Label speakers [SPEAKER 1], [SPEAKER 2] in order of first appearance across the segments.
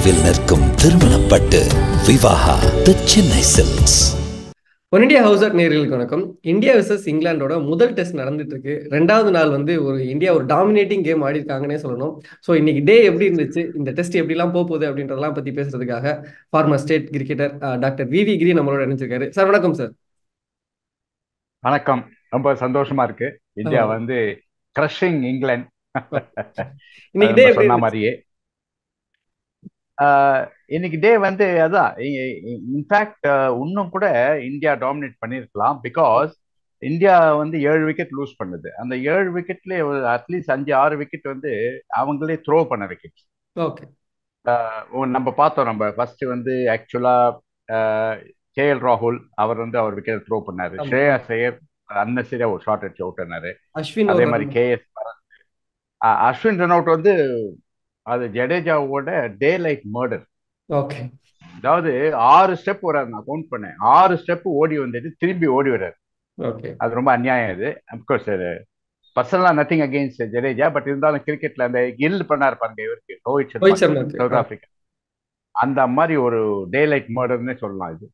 [SPEAKER 1] அருகில் நிற்கும் திருமணப்பட்டு Vivaha the Chennai Silks
[SPEAKER 2] one India house at நேர்களுக்கு வணக்கம் இந்தியா விசஸ் இங்கிலாண்டோட முதல் டெஸ்ட் நடந்துட்டு இருக்கு ரெண்டாவது நாள் வந்து ஒரு இந்தியா ஒரு டாமினேட்டிங் கேம் ஆடி இருக்காங்கன்னே சொல்லணும் ஸோ இன்னைக்கு டே எப்படி இருந்துச்சு இந்த டெஸ்ட் எப்படிலாம் போக போகுது அப்படின்றதெல்லாம் பத்தி பேசுறதுக்காக former state cricketer doctor V V Giri நம்மளோட நினைச்சிருக்காரு சார் வணக்கம் சார்
[SPEAKER 3] வணக்கம் ரொம்ப சந்தோஷமா இருக்கு இந்தியா
[SPEAKER 2] ஆமா.
[SPEAKER 3] வந்து கிரஷிங் இங்கிலாந்து
[SPEAKER 2] இன்னைக்கு டே
[SPEAKER 3] நம்ம
[SPEAKER 2] எப்படி
[SPEAKER 3] சொன்ன
[SPEAKER 2] இருந்துச்சு?
[SPEAKER 3] மாதிரியே ஆஹ் இன்னைக்கு டே வந்து அதான் இன்ஃபேக்ட் இன்னும் கூட இந்தியா டாமினேட் பண்ணியிருக்கலாம் பிகாஸ் இந்தியா வந்து ஏழு விக்கெட் லூஸ் பண்ணுது அந்த ஏழு விக்கெட்ல அட்லீஸ்ட் அஞ்சு ஆறு விக்கெட் வந்து அவங்களே த்ரோ பண்ண விக்கெட்
[SPEAKER 2] ஓகே
[SPEAKER 3] நம்ம பார்த்தோம் நம்ம ஃபர்ஸ்ட் வந்து ஆக்சுவலா கே எல் ராகுல் அவர் வந்து அவர் விக்கெட் த்ரோ பண்ணாரு
[SPEAKER 2] ஆமா.
[SPEAKER 3] ஸ்ரேயா சேயர் அன்னசரியா ஒரு ஷார்ட் அடிச்சு அவுட் ஆனாரு
[SPEAKER 2] அஸ்வின்
[SPEAKER 3] அதே
[SPEAKER 2] ஒரு
[SPEAKER 3] மாதிரி கேஎஸ் அஸ்வின் ரன் அவுட் வந்து அது ஜடேஜாவோட டே லைட் மர்டர்
[SPEAKER 2] ஓகே
[SPEAKER 3] அதாவது ஆறு ஸ்டெப் வராரு நான் கவுண்ட் பண்ணேன் ஆறு ஸ்டெப் ஓடி வந்துட்டு திரும்பி ஓடி வர்றாரு
[SPEAKER 2] ஓகே
[SPEAKER 3] அது ரொம்ப அநியாயம் இது அப்கோர்ஸ் பர்சனலா நத்திங் அகெயின்ஸ்ட் ஜடேஜா பட் இருந்தாலும் கிரிக்கெட்ல அந்த கில் பண்ணாரு பாருங்க இவருக்கு ரோஹித்
[SPEAKER 2] ரோஹித்
[SPEAKER 3] சர்மா
[SPEAKER 2] சர்மா
[SPEAKER 3] சவுத் ஆப்பிரிக்கா அந்த மாதிரி ஒரு டே லைட் மர்டர்னே சொல்லலாம் இது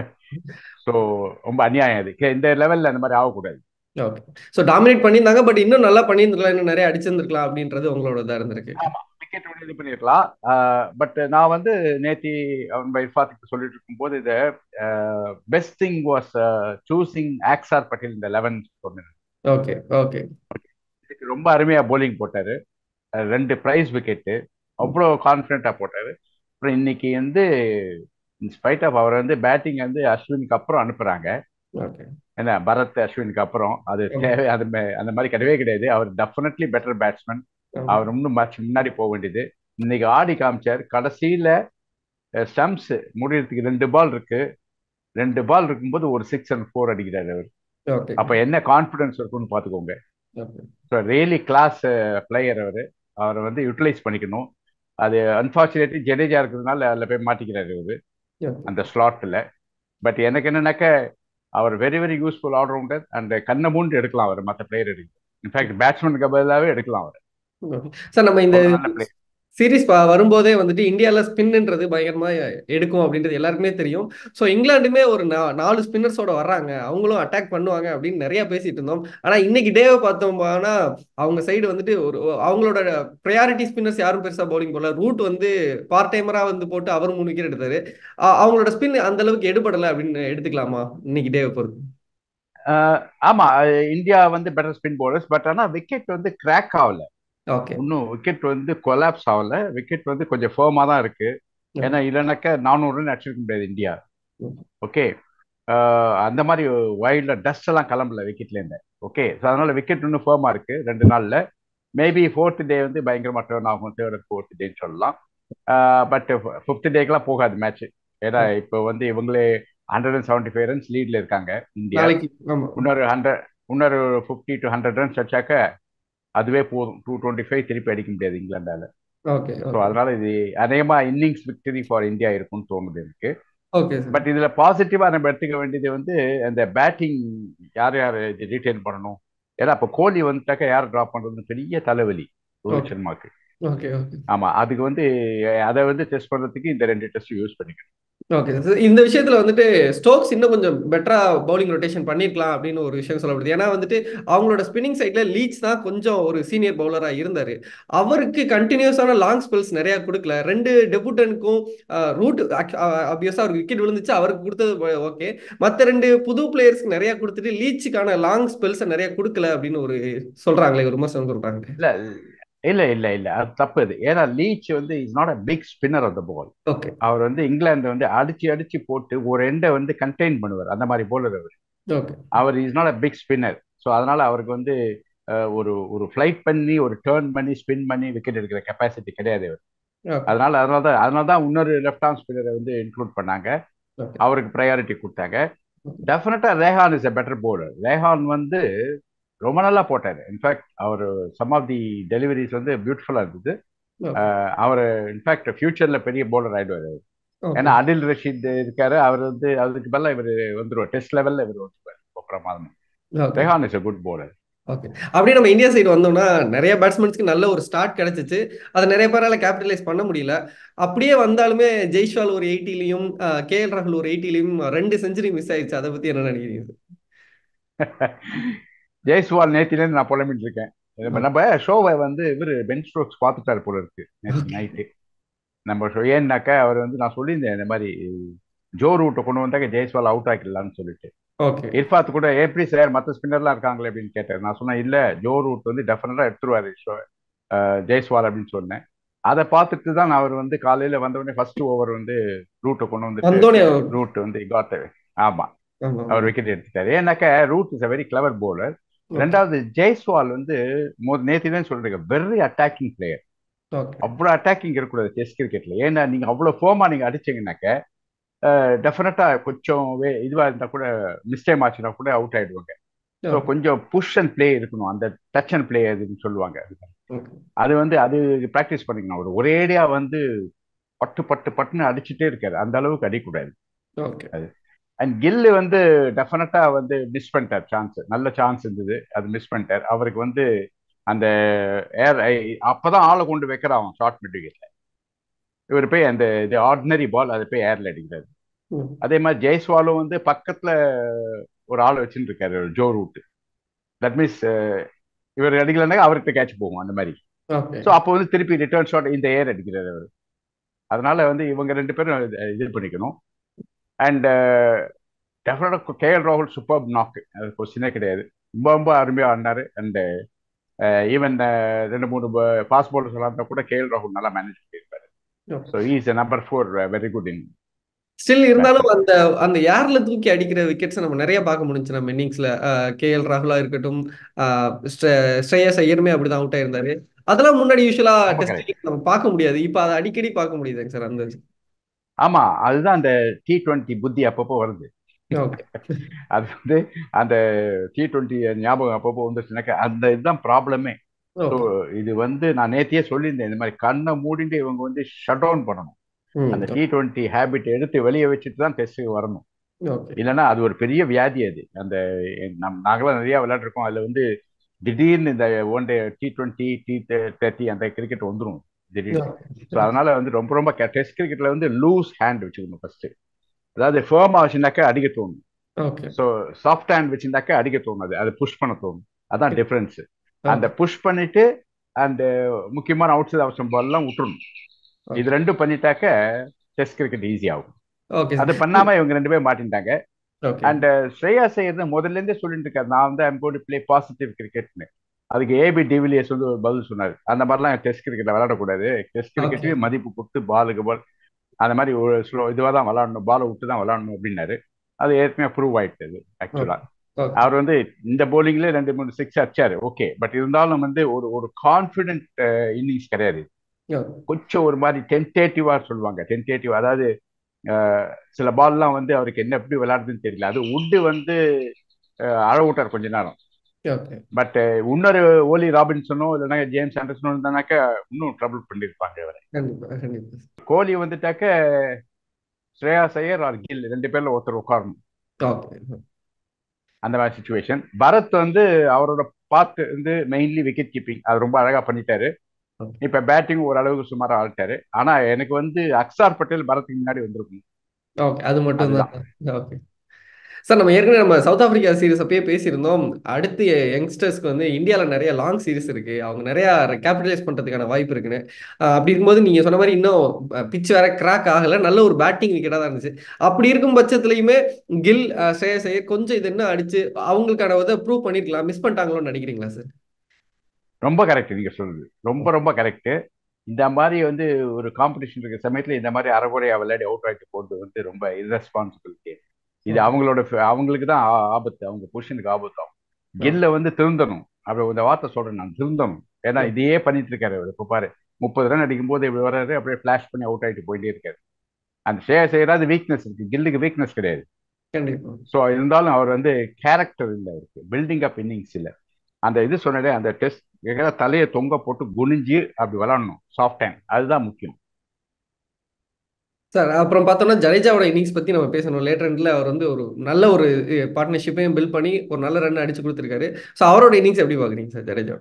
[SPEAKER 3] ஸோ ரொம்ப அநியாயம் இது இந்த லெவல்ல அந்த மாதிரி ஆகக்கூடாது
[SPEAKER 2] ஓகே ஸோ டாமினேட் பண்ணியிருந்தாங்க பட் இன்னும் நல்லா பண்ணியிருந்திருக்கலாம் இன்னும் நிறைய அடிச்சிருந்திருக்கலாம் அப்படின்றது உங்களோட இதாக இருந்திருக்கு
[SPEAKER 3] விக்கெட் விட இது பண்ணிருக்கலாம் பட் நான் வந்து நேத்தி அவன் பை இர்ஃபாத்துக்கு சொல்லிட்டு இருக்கும்போது இது best thing was choosing Axar Patel இந்த லெவன் சொன்னேன்
[SPEAKER 2] ஓகே ஓகே
[SPEAKER 3] இதுக்கு ரொம்ப அருமையா bowling போட்டாரு அஹ் ரெண்டு பிரைஸ் விக்கெட்டு அவ்வளோ கான்ஃபிடென்ட்டா போட்டாரு அப்புறம் இன்னைக்கு வந்து இன்ஸ்பைட் ஆஃப் அவர் வந்து பேட்டிங் வந்து அஸ்வினுக்கு அப்புறம் அனுப்புறாங்க
[SPEAKER 2] ஓகே
[SPEAKER 3] என்ன பரத் அஸ்வினுக்கு அப்புறம் அது தேவை அது மே- அந்த மாதிரி கிடையவே கிடையாது அவர் டெஃபினெட்லி பெட்டர் பேட்ஸ்மேன் அவர் இன்னும் மேட்ச் முன்னாடி போக வேண்டியது இன்னைக்கு ஆடி காமிச்சார் கடைசியில ஸ்டம்ப்ஸ் முடியறதுக்கு ரெண்டு பால் இருக்கு ரெண்டு பால் இருக்கும்போது ஒரு சிக்ஸ் அண்ட் ஃபோர் அடிக்கிறாரு அவர்
[SPEAKER 2] ஓகே
[SPEAKER 3] அப்ப என்ன கான்ஃபிடன்ஸ் இருக்குன்னு பாத்துக்கோங்க
[SPEAKER 2] okay
[SPEAKER 3] so really class player அவர் அவரை வந்து யூட்டிலைஸ் பண்ணிக்கணும் அது அன்பார்ச்சுனேட்லி ஜடேஜா இருக்கிறதுனால அதில் போய் மாட்டிக்கிறாரு அவரு
[SPEAKER 2] ஓகே
[SPEAKER 3] அந்த ஸ்லாட்டில் பட் எனக்கு என்னன்னாக்க அவர் very very useful allrounder and கண்ணை மூண்டு எடுக்கலாம் அவர் மற்ற பிளேயர் எடுக்க இன்ஃபேக்ட் பேட்ஸ்மேனுக்கு பதிலாகவே எடுக்கலாம் அவர்
[SPEAKER 2] சார் நம்ம இந்த
[SPEAKER 3] ஒரு நல்ல player.
[SPEAKER 2] சீரிஸ் வரும்போதே வந்துட்டு இந்தியாவில் ஸ்பின்ன்றது பயங்கரமா எடுக்கும் அப்படின்றது எல்லாருக்குமே தெரியும் ஸோ இங்கிலாந்துமே ஒரு நா- நாலு ஸ்பின்னர்ஸோட வர்றாங்க அவங்களும் அட்டாக் பண்ணுவாங்க அப்படின்னு நிறைய பேசிட்டு இருந்தோம் ஆனா இன்னைக்கு டேவை பார்த்தோம்னா அவங்க சைடு வந்துட்டு ஒரு அவங்களோட ப்ரையாரிட்டி ஸ்பின்னர்ஸ் யாரும் பெருசா பவுலிங் போடல ரூட் வந்து பார்ட் டைமரா வந்து போட்டு அவர் மூணு விக்கெட் எடுத்தாரு அ- அவங்களோட ஸ்பின் அந்த அளவுக்கு எடுபடலை அப்படின்னு எடுத்துக்கலாமா இன்னைக்கு டேவை பொறுத்து
[SPEAKER 3] அஹ் ஆமா அஹ் இந்தியா வந்து பெட்டர் ஸ்பின் போலர்ஸ் பட் ஆனா விக்கெட் வந்து கிராக் ஆகல
[SPEAKER 2] ஓகே
[SPEAKER 3] இன்னும் விக்கெட் வந்து கொலாப்ஸ் ஆகல விக்கெட் வந்து கொஞ்சம் ஃபேமா தான் இருக்கு ஏன்னா இல்லைனாக்கா நானூறு ரன் அடிச்சிருக்க முடியாது இந்தியா
[SPEAKER 2] ம்.
[SPEAKER 3] ஓகே அந்த மாதிரி வைல்ட்ல டஸ்ட் எல்லாம் கிளம்பல விக்கெட்ல இருந்து ஓகே ஸோ அதனால விக்கெட் இன்னும் ஃபேமா இருக்கு ரெண்டு நாள்ல மேபி ஃபோர்த் டே வந்து பயங்கரமா டேர்ன் ஆகும் தேர்ட் அண்ட் ஃபோர்த் டேன்னு சொல்லலாம் பட் ஃபிஃப்த் டேக்கெல்லாம் போகாது மேட்ச் ஏன்னா இப்போ வந்து இவங்களே hundred and seventy five runs லீட்ல இருக்காங்க இந்தியா
[SPEAKER 2] நாளைக்கு ஆமா
[SPEAKER 3] இன்னொரு ஹண்ட்ரட் இன்னொரு ஃபிஃப்டி டு ஹண்ட்ரட் ரன்ஸ் வச்சாக்க அதுவே போதும் டூ டுவெண்ட்டி ஃபைவ் திருப்பி அடிக்க முடியாது இங்கிலாந்தால
[SPEAKER 2] ஓகே
[SPEAKER 3] ஸோ அதனால இது அநேகமா இன்னிங்ஸ் விக்டரி ஃபார் இந்தியா இருக்கும்னு தோணுது எனக்கு
[SPEAKER 2] ஓகே சார்
[SPEAKER 3] பட் இதுல பாசிட்டிவா நம்ம எடுத்துக்க வேண்டியது வந்து அந்த பேட்டிங் யார் யார் ரீட்டைன் பண்ணணும் ஏன்னா இப்போ கோலி வந்துட்டாக்க யார் டிராப் பண்றதுன்னு பெரிய தலைவலி ரோஹித்
[SPEAKER 2] Okay.
[SPEAKER 3] சர்மாக்கு
[SPEAKER 2] ஓகே ஓகே
[SPEAKER 3] ஆமா அதுக்கு வந்து அதை வந்து டெஸ்ட் பண்றதுக்கு இந்த ரெண்டு டெஸ்ட் யூஸ் பண்ணிக்கணும்
[SPEAKER 2] ஓகே சார் இந்த விஷயத்துல வந்துட்டு ஸ்டோக்ஸ் இன்னும் கொஞ்சம் பெட்டரா பவுலிங் ரொட்டேஷன் பண்ணிருக்கலாம் அப்படின்னு ஒரு விஷயம் சொல்லப்படுது ஏன்னா வந்துட்டு அவங்களோட ஸ்பின்னிங் சைட்ல லீச் தான் கொஞ்சம் ஒரு சீனியர் பவுலரா இருந்தாரு அவருக்கு கண்டினியூஸான லாங் ஸ்பெல்ஸ் நிறைய கொடுக்கல ரெண்டு டெபுட்டனுக்கும் ரூட் ஆப்வியஸா அவருக்கு விக்கெட் விழுந்துச்சு அவருக்கு கொடுத்தது ஓகே மத்த ரெண்டு புது பிளேயர்ஸ்க்கு நிறைய கொடுத்துட்டு லீச்சுக்கான லாங் ஸ்பெல்ஸ் நிறைய கொடுக்கல அப்படின்னு ஒரு சொல்றாங்களே ஒரு விமர்சனம் சொல்றாங்க
[SPEAKER 3] இல்ல இல்ல இல்ல இல்ல அது தப்பு இது ஏன்னா லீச் வந்து is not a big spinner of the ball
[SPEAKER 2] okay
[SPEAKER 3] அவர் வந்து இங்கிலாந்து வந்து அடிச்சு அடிச்சு போட்டு ஒரு எண்டை வந்து கண்டெயின் பண்ணுவார் அந்த மாதிரி போலர் அவர்
[SPEAKER 2] ஓகே
[SPEAKER 3] அவர் is not a big spinner so அதனால அவருக்கு வந்து அஹ், ஒரு ஒரு ஃபிளைட் பண்ணி ஒரு டேர்ன் பண்ணி ஸ்பின் பண்ணி விக்கெட் எடுக்கிற கெப்பாசிட்டி கிடையாது அவர்
[SPEAKER 2] ஓகே
[SPEAKER 3] அதனால அதனால தான் அதனால தான் இன்னொரு லெஃப்ட் ஆர்ம் ஸ்பின்னரை வந்து இன்க்ளூட் பண்ணாங்க
[SPEAKER 2] ஓகே
[SPEAKER 3] அவருக்கு ப்ரையாரிட்டி கொடுத்தாங்க டெஃபினட்டா Rehan is a better bowler Rehan வந்து ரொம்ப நல்லா போட்டாரு இன்ஃபேக்ட் அவர் சம் ஆஃப் தி டெலிவரிஸ் வந்து பியூட்டிஃபுல்லா இருந்தது
[SPEAKER 2] ஓகே
[SPEAKER 3] அவர் இன்ஃபேக்ட் ஃபியூச்சர்ல பெரிய bowler ஆயிடுவார் ஏன்னா அடில் ரஷீத் இருக்காரு அவர் வந்து அதுக்கு பதிலா இவர் வந்துருவார் டெஸ்ட் லெவல்ல இவர் வந்துருவார் பிரமாதம்
[SPEAKER 2] okay
[SPEAKER 3] Rehan is a good bowler
[SPEAKER 2] okay அப்படியே நம்ம இந்தியா சைடு வந்தோம்னா நிறைய பேட்ஸ்மேன்ஸ்க்கு நல்ல ஒரு ஸ்டார்ட் கிடைச்சிச்சு அதை நிறைய பேரால கேபிட்டலைஸ் பண்ண முடியல அப்படியே வந்தாலுமே ஜெய்ஷ்வால் ஒரு எயிட்டிலையும் கே எல் ராகுல் ஒரு எயிட்டிலையும் ரெண்டு செஞ்சுரி மிஸ் ஆயிடுச்சு அதை பத்தி என்ன நினைக்கிறீங்க
[SPEAKER 3] ஜெய்ஸ்வால் நேத்திலேருந்து நான் புலம்பிட்டு இருக்கேன் நம்ம- நம்ம ஷோவை வந்து இவர் பென் ஸ்ட்ரோக்ஸ் பார்த்துட்டாரு போல இருக்கு நேற்று நைட்டு நம்ம ஷோ ஏன்னாக்கா அவர் வந்து நான் சொல்லியிருந்தேன் இந்த மாதிரி ஜோ ரூட்டை கொண்டு வந்தாக்க ஜெய்ஸ்வால் அவுட் ஆக்கிடலாம்னு சொல்லிட்டு
[SPEAKER 2] ஓகே
[SPEAKER 3] இர்ஃபாத் கூட எப்படி சார் மற்ற ஸ்பின்னர்லாம் இருக்காங்களே அப்படின்னு கேட்டார் நான் சொன்னேன் இல்லை ஜோ ரூட் வந்து டெஃபினட்டா எடுத்துருவாரு ஷோ ஜெய்ஸ்வால் அப்படின்னு சொன்னேன் அதை பார்த்துட்டு தான் அவர் வந்து காலையில வந்த உடனே ஃபர்ஸ்ட் ஓவர் வந்து ரூட்டை கொண்டு வந்துட்டு
[SPEAKER 2] வந்தோடனே
[SPEAKER 3] ரூட் வந்து காட் ஆமா
[SPEAKER 2] ஆமா
[SPEAKER 3] அவர் விக்கெட் எடுத்துட்டாரு ஏன்னாக்கா Root is a very clever bowler ரெண்டாவது ஜெய்ஸ்வால் வந்து நேற்று தான் சொல்றீங்க வெரி அட்டாக்கிங் பிளேயர்
[SPEAKER 2] ஓகே
[SPEAKER 3] அவ்வளோ அட்டாக்கிங் இருக்கக்கூடாது டெஸ்ட் கிரிக்கெட்ல ஏன்னா நீங்க அவ்வளோ ஃபோமா நீங்க அடிச்சீங்கன்னாக்க டெஃபினட்டா கொஞ்சம் வே இதுவா இருந்தா கூட மிஸ்டேக் ஆச்சுன்னா கூட அவுட் ஆயிடுவாங்க ஸோ கொஞ்சம் புஷ் அண்ட் ப்ளே இருக்கணும் அந்த டச் அண்ட் ப்ளே அதுன்னு சொல்லுவாங்க அது வந்து அது ப்ராக்டிஸ் பண்ணிக்கணும் அவர் ஒரேடியா வந்து பட்டு பட்டு பட்டுன்னு அடிச்சுட்டே இருக்காரு அந்த அளவுக்கு அடிக்கக்கூடாது
[SPEAKER 2] ஓகே
[SPEAKER 3] அண்ட் கில்லு வந்து டெஃபினட்டா வந்து மிஸ் பண்ணிட்டார் சான்ஸ் நல்ல சான்ஸ் இருந்தது அது மிஸ் பண்ணிட்டார் அவருக்கு வந்து அந்த ஏர் அப்பதான் ஆளை கொண்டு வைக்கிறான் அவன் ஷார்ட் மிட் விக்கெட்ல இவர் போய் அந்த இது ஆர்டினரி பால் அதை போய் ஏர்ல அடிக்கிறாரு அதே மாதிரி ஜெய்ஸ்வாலும் வந்து பக்கத்துல ஒரு ஆள் வச்சுட்டு இருக்காரு ஜோ ரூட் தட் மீன்ஸ் இவர் அடிக்கலன்னா அவர்கிட்ட கேட்ச் போகும் அந்த மாதிரி
[SPEAKER 2] ஓகே
[SPEAKER 3] ஸோ அப்போ வந்து திருப்பி ரிட்டர்ன் ஷாட் இந்த ஏர் அடிக்கிறாரு அவர் அதனால வந்து இவங்க ரெண்டு பேரும் இது- இது பண்ணிக்கணும் அண்ட் டெஃபினட்டாக கேஎல் ராகுல் சூப்பர் நாக்கு அது கொஸ்டினே கிடையாது ரொம்ப ரொம்ப அருமையாக ஆடினாரு அண்ட் ஈவன் ரெண்டு மூணு ஃபாஸ்ட் பாலர்ஸ் விளாண்டா கூட கேஎல் ராகுல் நல்லா மேனேஜ் பண்ணியிருப்பாரு so is number four very good in
[SPEAKER 2] still இருந்தாலும் அந்த அந்த ஏர்ல தூக்கி அடிக்கிற விக்கெட்ஸ் நம்ம நிறைய பார்க்க முடிஞ்சு நம்ம இன்னிங்ஸ்ல கே எல் ராகுலா இருக்கட்டும் ஆஹ் ஸ்ரே- ஸ்ரேயஸ் ஐயருமே அப்படிதான் அவுட் ஆயிருந்தாரு அதெல்லாம் முன்னாடி யூஸ்வலா
[SPEAKER 3] ஆமா,
[SPEAKER 2] டெஸ்ட் நம்ம பார்க்க முடியாது இப்ப அதை அடிக்கடி பார்க்க முடியுதுங்க சார் அந்த
[SPEAKER 3] ஆமா அதுதான் அந்த டி டுவெண்ட்டி புத்தி அப்பப்போ வருது
[SPEAKER 2] ஓகே
[SPEAKER 3] அது வந்து அந்த டி டுவெண்ட்டி ஞாபகம் அப்பப்போ வந்துச்சுனாக்கா அந்த இதுதான் ப்ராப்ளமே ஸோ இது வந்து நான் நேத்தியே சொல்லியிருந்தேன் இந்த மாதிரி கண்ணை மூடிட்டு இவங்க வந்து ஷட் டவுன் பண்ணணும் அந்த டி டுவெண்ட்டி ஹேபிட் எடுத்து வெளியே வச்சுட்டு தான் டெஸ்ட்டுக்கு வரணும்
[SPEAKER 2] ஓகே
[SPEAKER 3] இல்லைன்னா அது ஒரு பெரிய வியாதி அது அந்த நம் நாங்களாம் நிறைய விளையாண்டுருக்கோம் அதில் வந்து திடீர்னு இந்த one day T twenty T thirty அந்த கிரிக்கெட் வந்துடும் திடீர்னு ஸோ அதனால வந்து ரொம்ப ரொம்ப டெஸ்ட் கிரிக்கெட்ல வந்து லூஸ் ஹேண்ட் வச்சுக்கணும் ஃபர்ஸ்ட் அதாவது ஃபேர்மா வச்சுருந்தாக்கா அடிக்க தோணும்
[SPEAKER 2] ஓகே
[SPEAKER 3] ஸோ சாஃப்ட் ஹேண்ட் வச்சிருந்தாக்கா அடிக்க தோணுது அது புஷ் பண்ண தோணும் அதான் டிஃபரன்ஸ் அந்த புஷ் பண்ணிட்டு அந்த முக்கியமான அவுட் சைட் அவசரம் பால்லாம் விட்டுறணும் இது ரெண்டும் பண்ணிட்டாக்க டெஸ்ட் கிரிக்கெட் ஈஸி ஆகும்
[SPEAKER 2] ஓகே
[SPEAKER 3] அது பண்ணாம இவங்க ரெண்டு பேரும் மாட்டிட்டாங்க
[SPEAKER 2] ஓகே
[SPEAKER 3] அண்ட் ஸ்ரேயா செய்யறது முதல்ல இருந்தே சொல்லிட்டு இருக்காரு நான் வந்து ஐம் கோட் பிளே பாசிட்டிவ் கிரிக்கெட்னு அதுக்கு ஏபி டிவிலியர்ஸ் வந்து ஒரு பதில் சொன்னார் அந்த மாதிரிலாம் டெஸ்ட் கிரிக்கெட்ல விளையாடக்கூடாது டெஸ்ட் கிரிக்கெட்லயும் மதிப்பு கொடுத்து பாலுக்கு பால் அந்த மாதிரி ஒரு ஸ்லோ இதுவாக தான் விளாடணும் பாலை விட்டு தான் விளாடணும் அப்படின்னாரு அது ஏற்கனவே ப்ரூவ் ஆயிட்டது ஆக்சுவலா அவர் வந்து இந்த போலிங்ல ரெண்டு மூணு சிக்ஸ் அடிச்சாரு ஓகே பட் இருந்தாலும் வந்து ஒரு ஒரு கான்பிடென்ட் இன்னிங்ஸ் கிடையாது கொஞ்சம் ஒரு மாதிரி டென்டேட்டிவா சொல்லுவாங்க டென்டேட்டிவ் அதாவது சில பால்லாம் வந்து அவருக்கு என்ன எப்படி விளையாடுதுன்னு தெரியல அது உண்டு வந்து அழ விட்டார் கொஞ்ச நேரம் பட் இன்னொரு ஓலி ராபின்சனோ இல்லைன்னா ஜேம்ஸ் ஆண்டர்சனோ இருந்தானாக்கா இன்னும் ட்ரபிள் பண்ணியிருப்பாங்க இவரை கோலி வந்துட்டாக்க ஸ்ரேயா சையர் ஆர் கில் ரெண்டு பேர்ல ஒருத்தர் உட்காரணும் அந்த மாதிரி சுச்சுவேஷன் பரத் வந்து அவரோட பார்ட் வந்து மெயின்லி விக்கெட் கீப்பிங் அது ரொம்ப அழகா பண்ணிட்டாரு இப்ப பேட்டிங் ஓரளவுக்கு சுமாரா ஆள்ட்டாரு ஆனா எனக்கு வந்து அக்சார் பட்டேல் பரத்துக்கு முன்னாடி வந்திருக்கும்
[SPEAKER 2] ஓகே அது மட்டும் தான் ஓகே சார் நம்ம ஏற்கனவே நம்ம சவுத் ஆப்பிரிக்கா சீரிஸ் அப்பயே பேசியிருந்தோம் அடுத்து யங்ஸ்டர்ஸ்க்கு வந்து இந்தியாவில் நிறைய லாங் சீரிஸ் இருக்கு அவங்க நிறைய கேபிட்டலைஸ் பண்றதுக்கான வாய்ப்பு இருக்குன்னு அப்படி இருக்கும்போது நீங்க சொன்ன மாதிரி இன்னும் பிச் வேற கிராக் ஆகல நல்ல ஒரு பேட்டிங் விக்கெட்டா தான் இருந்துச்சு அப்படி இருக்கும் பட்சத்துலயுமே கில் ஸ்ரேயஸ் ஐயர் கொஞ்சம் இது என்ன அடிச்சு அவங்களுக்கான இதை ப்ரூவ் பண்ணிருக்கலாம் மிஸ் பண்ணிட்டாங்களோன்னு நினைக்கிறீங்களா சார்
[SPEAKER 3] ரொம்ப கரெக்ட் நீங்க சொல்றது ரொம்ப ரொம்ப கரெக்ட் இந்த மாதிரி வந்து ஒரு காம்படிஷன் இருக்க சமயத்துல இந்த மாதிரி அரைகுறையா விளையாடி அவுட் ஆகிட்டு போறது வந்து ரொம்ப இரஸ்பான்சிபிலிட்டி இது அவங்களோட அவங்களுக்கு தான் ஆபத்து அவங்க பொசிஷனுக்கு ஆபத்து ஆகும் கில்ல வந்து திருந்தணும் அப்படி இந்த வார்த்தை சொல்றேன் நான் திருந்தணும் ஏன்னா இதையே பண்ணிட்டு இருக்காரு அவர் இப்போ பாரு முப்பது ரன் அடிக்கும் போது இப்படி வர்றாரு அப்படியே பிளாஷ் பண்ணி அவுட் ஆகிட்டு போயிட்டே இருக்காரு அந்த ஷேர் செய்யறாது வீக்னஸ் இருக்கு கில்லுக்கு வீக்னஸ் கிடையாது ஸோ இருந்தாலும் அவர் வந்து கேரக்டர் இல்லை அவருக்கு பில்டிங் அப் இன்னிங்ஸ் இல்லை அந்த இது சொன்னதே அந்த டெஸ்ட் தலையை தொங்க போட்டு குனிஞ்சு அப்படி விளாடணும் சாஃப்ட் ஹேண்ட் அதுதான் முக்கியம்
[SPEAKER 2] சார் அப்புறம் பார்த்தோம்னா ஜடேஜாவோட இன்னிங்ஸ் பத்தி நம்ம பேசணும் லேட்டர் எண்ட்ல அவர் வந்து ஒரு நல்ல ஒரு பார்ட்னர்ஷிப்பையும் பில்ட் பண்ணி ஒரு நல்ல ரன் அடிச்சு கொடுத்துருக்காரு ஸோ அவரோட இன்னிங்ஸ் எப்படி பாக்குறீங்க சார் ஜடேஜா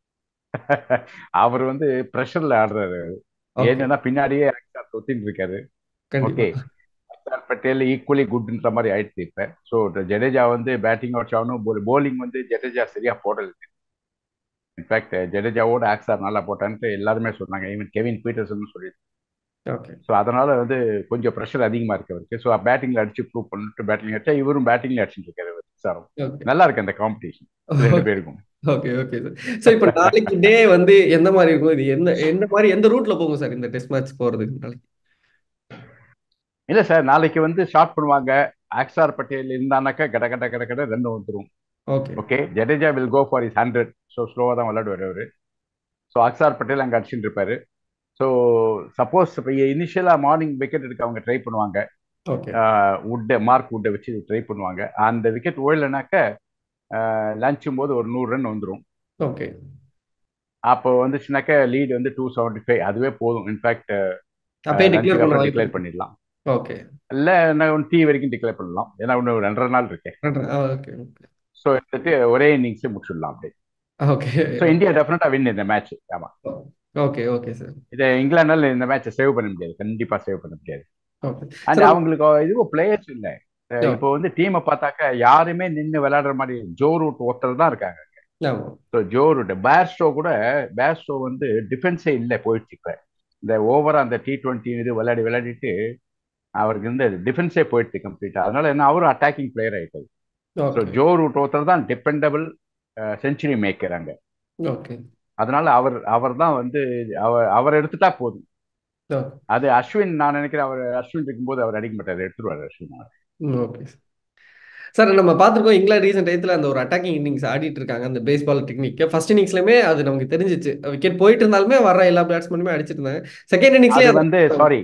[SPEAKER 3] அவர் வந்து ப்ரெஷர்ல ஆடுறாரு
[SPEAKER 2] ஓகே
[SPEAKER 3] ஏன்னா பின்னாடியே அக்ஷர் தொத்தின்னு இருக்காரு ஓகே
[SPEAKER 2] கண்டிப்பா
[SPEAKER 3] அக்ஷர் பட்டேல் ஈக்குவலி குட்ன்ற மாதிரி ஆயிடுச்சு இப்ப ஸோ ஜடேஜா வந்து பேட்டிங் அவுட் ஆகணும் போலிங் வந்து ஜடேஜா சரியா போடல இன்ஃபேக்ட் ஜடேஜாவோட ஆக்சார் நல்லா போட்டான்ட்டு எல்லாருமே சொன்னாங்க ஈவன் கெவின் பீட்டர்சன் சொல்லி
[SPEAKER 2] ஓகே
[SPEAKER 3] ஸோ அதனால வந்து கொஞ்சம் ப்ரெஷர் அதிகமா இருக்கு அவருக்கு ஸோ பேட்டிங்ல அடிச்சு ப்ரூவ் பண்ணிட்டு பேட்டிங் அடிச்சா இவரும் பேட்டிங்ல அடிச்சுட்டு இருக்காரு சாரும்
[SPEAKER 2] ஓகே
[SPEAKER 3] நல்லா இருக்கு அந்த காம்படிஷன் ரெண்டு பேருக்கும்
[SPEAKER 2] ஓகே ஓகே சார் ஸோ இப்போ நாளைக்கு டே வந்து எந்த மாதிரி இருக்கும் இது எந்த எந்த மாதிரி எந்த ரூட்ல போகும் சார் இந்த டெஸ்ட் மேட்ச் போறதுக்கு நாளைக்கு
[SPEAKER 3] இல்ல சார் நாளைக்கு வந்து ஸ்டார்ட் பண்ணுவாங்க அக்ஷார் பட்டேல் இருந்தானாக்கா கட கட கட கட ரெண்டு வந்துரும்
[SPEAKER 2] okay
[SPEAKER 3] okay Jadeja will go for is hundred so ஸ்லோவாக தான் விளையாடுவார் அவரு ஸோ அக்ஷார் பட்டேல் அங்கே அடிச்சுட்டு இருப்பாரு ஸோ சப்போஸ் இப்போ இனிஷியலாக மார்னிங் விக்கெட் எடுக்க அவங்க ட்ரை பண்ணுவாங்க
[SPEAKER 2] ஓகே
[SPEAKER 3] வுட்டை மார்க் வுட்டை வச்சு ட்ரை பண்ணுவாங்க அந்த விக்கெட் ஓடலைனாக்க லஞ்சும் போது ஒரு நூறு ரன் வந்துடும்
[SPEAKER 2] ஓகே
[SPEAKER 3] அப்போ வந்துச்சுனாக்க லீடு வந்து டூ செவன்ட்டி ஃபைவ் அதுவே போதும் இன்ஃபேக்ட்
[SPEAKER 2] அப்பயே டிக்ளேர் பண்ண வாய்ப்பு
[SPEAKER 3] டிக்ளேர்
[SPEAKER 2] இருக்கு
[SPEAKER 3] பண்ணிடலாம்
[SPEAKER 2] ஓகே
[SPEAKER 3] இல்லை இன்னும் டீ வரைக்கும் டிக்ளேர் பண்ணலாம் ஏன்னா இன்னும் ரெண்டரை நாள் இருக்கேன்
[SPEAKER 2] ஓகே ஓகே
[SPEAKER 3] ஸோ எடுத்துட்டு ஒரே இன்னிங்ஸே முடிச்சிடலாம் அப்படி
[SPEAKER 2] ஓகே
[SPEAKER 3] ஸோ இந்தியா டெஃபினட்டா வின் இந்த மேட்ச் ஆமா
[SPEAKER 2] ஓகே ஓகே சார்
[SPEAKER 3] இதை இங்கிலாந்தால இந்த மேட்சை சேவ் பண்ண முடியாது கண்டிப்பா சேவ் பண்ண முடியாது
[SPEAKER 2] ஓகே
[SPEAKER 3] அண்ட்
[SPEAKER 2] சார்
[SPEAKER 3] அவங்களுக்கு இதுவும் பிளேயர்ஸ் இல்ல அஹ் இப்போ வந்து டீமை பார்த்தாக்க யாருமே நின்று விளையாடுற மாதிரி ஜோ ரூட் ஒருத்தர் தான் இருக்காங்க
[SPEAKER 2] ஆமா
[SPEAKER 3] ஸோ ஜோ ரூட் பேர்ஸ்டோ கூட பேர்ஸ்டோ வந்து டிஃபென்ஸே இல்லை போயிடுச்சு இப்ப இந்த ஓவரா அந்த டி டுவெண்ட்டி இது விளையாடி விளையாடிட்டு அவருக்கு வந்து டிஃபென்ஸே போயிடுச்சு கம்ப்ளீட்டா அதனால என்ன அவரும் அட்டாக்கிங் பிளேயர் ஆயிட்டாரு ஸோ
[SPEAKER 2] ஓகே
[SPEAKER 3] ஜோ ரூட் ஒருத்தர் தான் டிபெண்டபிள் செஞ்சுரி மேக்கர் அங்க
[SPEAKER 2] ஓகே
[SPEAKER 3] அதனால அவர் அவர் தான் வந்து அவர் அவர் எடுத்துட்டா போதும்
[SPEAKER 2] ஓகே
[SPEAKER 3] அது அஸ்வின் நான் நினைக்கிறேன் அவர் அஸ்வின் இருக்கும்போது அவர் அடிக்க மாட்டார் எடுத்துருவாரு அஸ்வின்
[SPEAKER 2] ஓகே சார் நம்ம பார்த்துருக்கோம் இங்கிலாந்து ரீசெண்ட் டயத்தில் அந்த ஒரு அட்டாக்கிங் இன்னிங்ஸ் ஆடிட்டு இருக்காங்க அந்த பேஸ்பால் டெக்னிக் ஃபர்ஸ்ட் இன்னிங்ஸ்லயுமே அது நமக்கு தெரிஞ்சிச்சு விக்கெட் போயிட்டு இருந்தாலுமே வர எல்லா பேட்ஸ்மேனுமே அடிச்சிருந்தாங்க செகண்ட்
[SPEAKER 3] அது
[SPEAKER 2] இன்னிங்ஸ்லயே
[SPEAKER 3] வந்து சாரி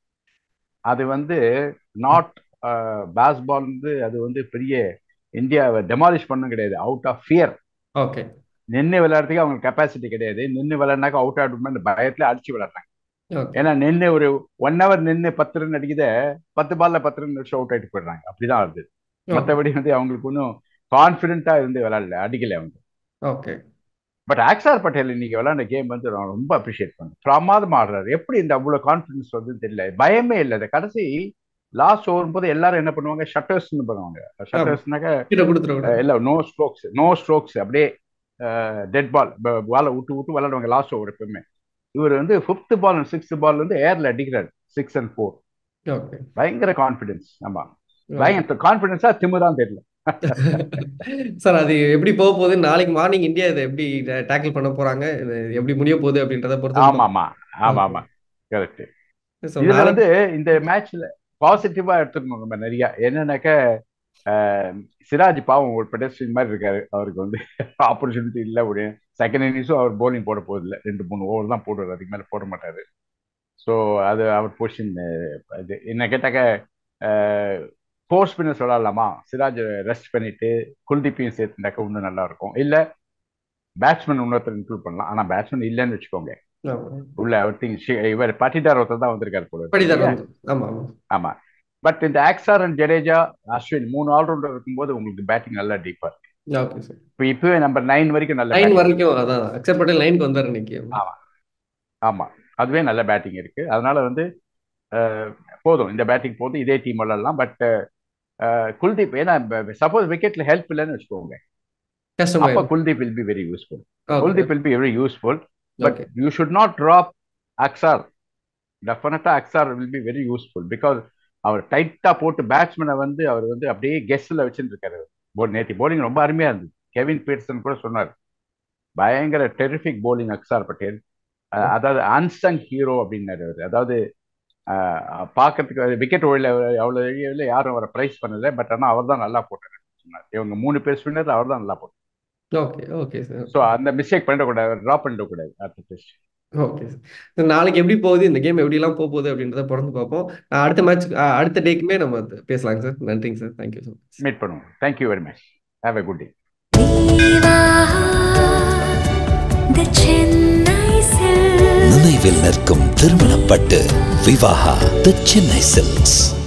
[SPEAKER 3] அது வந்து நாட் பேஸ்பால் வந்து அது வந்து பெரிய இந்தியாவை டெமாலிஷ் பண்ணும் கிடையாது அவுட் ஆஃப் ஃபியர்
[SPEAKER 2] ஓகே
[SPEAKER 3] நின்று விளையாடுறதுக்கு அவங்களுக்கு கெப்பாசிட்டி கிடையாது நின்று விளையாடினாக்க அவுட் ஆடுமே பயத்துல அடிச்சு விளையாடுறாங்க
[SPEAKER 2] ஓகே
[SPEAKER 3] ஏன்னா நின்று ஒரு ஒன் ஹவர் நின்று பத்து ரன் அடிக்குத பத்து பால்ல பத்து ரன் அடிச்சு அவுட் ஆயிட்டு போயிடுறாங்க அப்படிதான் ஆகுது மற்றபடி வந்து அவங்களுக்கு ஒன்றும் கான்ஃபிடென்ட்டா இருந்து விளையாடல அடிக்கல அவங்க
[SPEAKER 2] ஓகே
[SPEAKER 3] பட் அக்ஷார் பட்டேல் இன்னைக்கு விளையாண்ட கேம் வந்து நான் ரொம்ப அப்ரிஷியேட் பண்ணேன் பிரமாதமா ஆடுறாரு எப்படி இந்த அவ்வளவு கான்ஃபிடன்ஸ் வந்து தெரியல பயமே இல்லை இந்த கடைசி லாஸ்ட் ஓவரும் போது எல்லாரும் என்ன பண்ணுவாங்க ஷட்டர்ஸ்னு பண்ணுவாங்க ஷட்டர்ஸ்னாக்க
[SPEAKER 2] கிட்ட கொடுத்துருக்கூடாது
[SPEAKER 3] இல்ல நோ ஸ்ட்ரோக்ஸ் நோ ஸ்ட்ரோக்ஸ் அப்படியே டெட் பால் பாலை விட்டு விட்டு விளையாடுவாங்க லாஸ்ட் ஓவர் எப்பவுமே இவர் வந்து fifth ball and sixth ball வந்து ஏர்ல அடிக்கிறார் சிக்ஸ் அண்ட் ஃபோர்
[SPEAKER 2] ஓகே
[SPEAKER 3] பயங்கர கான்ஃபிடன்ஸ் ஆமா பயங்கர கான்ஃபிடன்ஸா திமுதான் தெரியல
[SPEAKER 2] சார் அது எப்படி போக போகுது நாளைக்கு மார்னிங் இந்தியா இதை எப்படி டேக்கிள் பண்ண போறாங்க இது எப்படி முடிய போகுது அப்படின்றத பொறுத்து
[SPEAKER 3] ஆமா ஆமா ஆமா ஆமா கரெக்ட்
[SPEAKER 2] So,
[SPEAKER 3] இதுல
[SPEAKER 2] நாளைக்கு-
[SPEAKER 3] வந்து இந்த மேட்ச்ல பாசிட்டிவா எடுத்துக்கணும் நம்ம நிறைய என்னன்னாக்க அஹ், சிராஜ் பாவம் ஒரு பெடஸ்ட்ரியன் மாதிரி இருக்காரு அவருக்கு வந்து ஆப்பர்ச்சுனிட்டி இல்லை ஒரு செகண்ட் இன்னிங்ஸும் அவர் போலிங் போட போதில்லை ரெண்டு மூணு ஓவர் தான் போடுவார் அதுக்கு மேலே போட மாட்டாரு ஸோ அது அவர் பொசிஷன் இது என்ன கேட்டாக்க ஃபோர் ஸ்பின்னர்ஸ் விளாடலாமா சிராஜ் ரெஸ்ட் பண்ணிட்டு குல்தீப்பையும் சேர்த்துனாக்க இன்னும் நல்லா இருக்கும் இல்லை பேட்ஸ்மேன் இன்னொருத்தர் இன்க்ளூட் பண்ணலாம் ஆனால் பேட்ஸ்மேன் இல்லைன்னு வச்சுக்கோங்க
[SPEAKER 2] ஆமா.
[SPEAKER 3] உள்ள அவர் திங் இவர் பட்டிதார் ஒருத்தர் தான் வந்திருக்காரு போல இருக்கு.
[SPEAKER 2] படிதார் வந்து ஆமா ஆமா
[SPEAKER 3] ஆமா பட் இந்த ஆக்சார் அண்ட் ஜடேஜா அஸ்வின் மூணு ஆல்ரவுண்டர் இருக்கும்போது உங்களுக்கு பேட்டிங் நல்லா டீப்பா இருக்கு
[SPEAKER 2] ஓகே சார்
[SPEAKER 3] இப்போ இப்பவே நம்பர் நைன் வரைக்கும் நல்ல
[SPEAKER 2] லைன்
[SPEAKER 3] batting.
[SPEAKER 2] வரைக்கும் அதான் அக்செப்ட் பட்டேல் லைனுக்கு வந்தாரு இன்னைக்கு
[SPEAKER 3] ஆமா அதுவே நல்ல பேட்டிங் இருக்கு அதனால வந்து அஹ், போதும் இந்த பேட்டிங் போதும் இதே டீம் விளாடலாம் பட் குல்தீப் ஏன்னா சப்போஸ் விக்கெட்ல ஹெல்ப் இல்லைன்னு வச்சுக்கோங்க அப்ப
[SPEAKER 2] கஷ்டமாயிடும்
[SPEAKER 3] Kuldeep will be very useful
[SPEAKER 2] okay
[SPEAKER 3] Kuldeep will be very useful but
[SPEAKER 2] okay
[SPEAKER 3] you should not drop Axar டெஃபினட்டா Axar will be very useful because அவர் டைட்டா போட்டு பேட்ஸ்மேனை வந்து அவர் வந்து அப்படியே கெஸ்ட்ல வச்சுட்டு இருக்காரு போல் நேத்தி போலிங் ரொம்ப அருமையா இருந்தது கெவின் பீட்டர்சன் கூட சொன்னார் பயங்கர terrific bowling Axar Patel ah அதாவது அன்சங் ஹீரோ அப்படின்னாரு அவரு அதாவது அஹ், பார்க்கறதுக்கு விக்கெட் ஓடல அவ்வளோ ஏரியாவில் யாரும் அவரை ப்ரைஸ் பண்ணல பட் ஆனால் அவர் தான் நல்லா போட்டார் சொன்னார் இவங்க மூணு பேர் ஸ்பின்னர் அவர் தான் நல்லா போட்டார்
[SPEAKER 2] ஓகே ஓகே சார்
[SPEAKER 3] ஸோ அந்த மிஸ்டேக் பண்ணிடக்கூடாது ட்ராப் பண்ணிடக்கூடாது அடுத்த டெஸ்ட்
[SPEAKER 2] ஓகே சார் நாளைக்கு எப்படி போகுது இந்த கேம் எப்படிலாம் போக போகுது அப்படின்றத பொறுத்து பார்ப்போம் நான் அடுத்த மேட்ச் அடுத்த டேக்குமே நம்ம அது பேசலாங்க சார் நன்றிங்க sir thank you so much
[SPEAKER 3] meet பண்ணுவோம் thank you very much have a good day
[SPEAKER 4] Viva the Chennai Silks.
[SPEAKER 1] நினைவில் நிற்கும் திருமணப்பட்டு விவாகா தி சென்னை சில்க்ஸ்